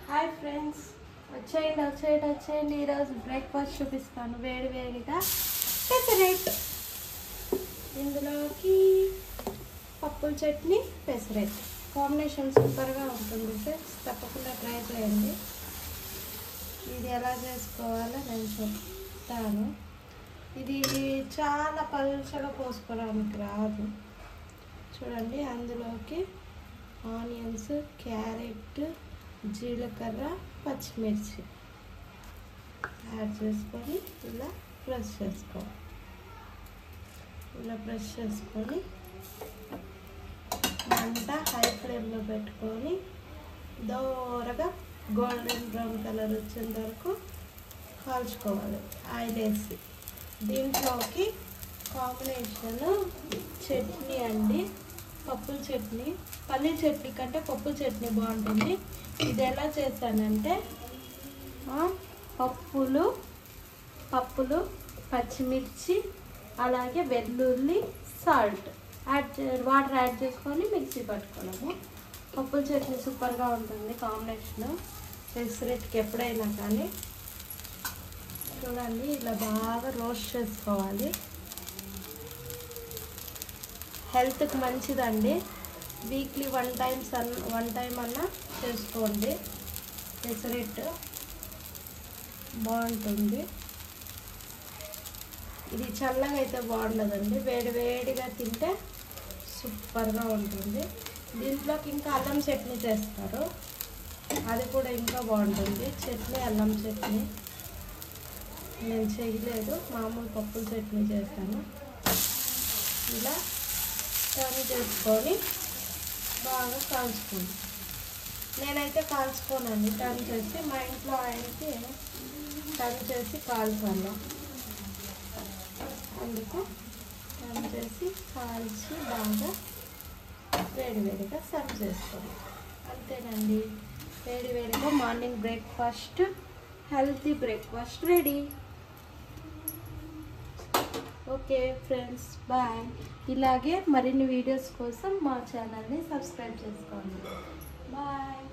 hi friends వచ్చేయండి వచ్చేయండి వచ్చేయండి ఈరోజు బ్రేక్ఫాస్ట్ చూపిస్తాను వేడి వేడిగా పెసరెట్ ఇందులోకి పప్పుల చట్నీ పెసరెట్ కాంబినేషన్ సూపర్గా ఉంటుంది ఫ్రెండ్స్ తప్పకుండా ట్రై చేయండి ఇది ఎలా చేసుకోవాలో నేను చెప్తాను ఇది చాలా పలుచగా పోసుకోవడానికి రాదు చూడండి అందులోకి ఆనియన్స్ క్యారెట్ జీలకర్ర పచ్చిమిర్చి యాడ్ చేసుకొని ఇలా ప్రెస్ చేసుకోవాలి ఇలా ప్రెస్ చేసుకొని మంట హై ఫ్లేమ్లో పెట్టుకొని దోరగా గోల్డెన్ బ్రౌన్ కలర్ వచ్చేంత వరకు కాల్చుకోవాలి ఆయిల్ వేసి దీంట్లోకి కాంబినేషన్ చట్నీ అండి పప్పుల చట్నీ పన్నీర్ చట్నీ కంటే పప్పుల చట్నీ బాగుంటుంది ఇది ఎలా చేస్తానంటే ఆ, పప్పులు పప్పులు పచ్చిమిర్చి అలాగే వెల్లుల్లి సాల్ట్ యాడ్ చే- వాటర్ యాడ్ చేసుకొని మిక్సీ పట్టుకోవడము పప్పుల చట్నీ సూపర్గా ఉంటుంది కాంబినేషన్ పెసరెట్కి ఎప్పుడైనా కానీ చూడండి ఇలా బాగా రోస్ట్ చేసుకోవాలి హెల్త్కి మంచిదండి వీక్లీ వన్ టైం సన్ వన్ టైం అన్నా చేసుకోండి పెసరెట్ బాగుంటుంది ఇది చల్లగా అయితే బాగుండదండి వేడి వేడిగా తింటే సూపర్గా ఉంటుంది దీంట్లోకి ఇంకా అల్లం చట్నీ చేస్తారు అది కూడా ఇంకా బాగుంటుంది చట్నీ అల్లం చట్నీ నేను చేయలేదు మామూలు పప్పుల చట్నీ చేస్తాను ఇలా టర్న్ చేసుకొని బాగా కాల్చుకోండి నేనైతే కాల్చుకోనండి టర్న్ చేసి మా ఇంట్లో ఆయనకి టర్న్ చేసి కాల్చాను అందుకు టర్న్ చేసి కాల్చి బాగా వేడివేడిగా సర్వ్ చేసుకోండి అంతేనండి వేడివేడిగా morning breakfast healthy breakfast ready okay friends bye ఇలాగే మరిన్ని వీడియోస్ కోసం మా ఛానల్ని సబ్స్క్రైబ్ చేసుకోండి బాయ్